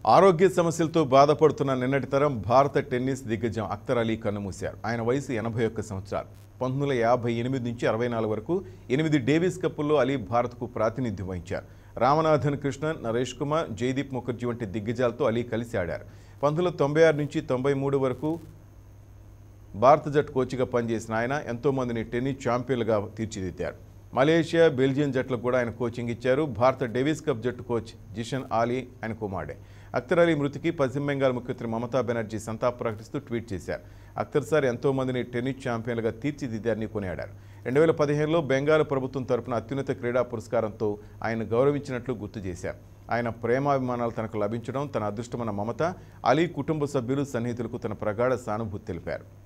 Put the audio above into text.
ఆరోగ్య సమస్యలతో బాధపడుతున్న నిన్నటి తరం భారత టెన్నిస్ దిగ్గజం అఖ్తర్ అలీ కన్నుమూశారు ఆయన వయసు ఎనభై ఒక్క సంవత్సరాలు పంతొమ్మిది వందల యాభై ఎనిమిది నుంచి అరవై నాలుగు వరకు ఎనిమిది డేవిస్ కప్పుల్లో అలీ భారత్కు ప్రాతినిధ్యం వహించారు రామనాథన్ కృష్ణన్ నరేష్ కుమార్ జయదీప్ ముఖర్జీ వంటి దిగ్గజాలతో అలీ కలిసి ఆడారు పంతొమ్మిది వందల తొంభై ఆరు నుంచి తొంభై మూడు వరకు భారత జట్టు కోచ్గా పనిచేసిన ఆయన ఎంతోమందిని టెన్నిస్ ఛాంపియన్లుగా తీర్చిదిద్దారు మలేషియా బెల్జియం జట్లకు కూడా ఆయన కోచింగ్ ఇచ్చారు భారత డేవిస్ కప్ జట్టు కోచ్ జిషన్ ఆలీ ఆయన కుమారుడే అఖ్తర్ అలీ మృతికి పశ్చిమ బెంగాల్ ముఖ్యమంత్రి మమతా బెనర్జీ సంతాప ప్రకటిస్తూ ట్వీట్ చేశారు అఖ్తర్ సార్ ఎంతో మందిని టెన్నిస్ ఛాంపియన్లుగా తీర్చిదిద్దారని కొనియాడారు రెండు వేల పదిహేనులో బెంగాల్ ప్రభుత్వం తరపున అత్యున్నత క్రీడా పురస్కారంతో ఆయన గౌరవించినట్లు గుర్తు చేశారు ఆయన ప్రేమాభిమానాలు తనకు లభించడం తన అదృష్టమైన మమత అలీ కుటుంబ సభ్యులు సన్నిహితులకు తన ప్రగాఢ సానుభూతి తెలిపారు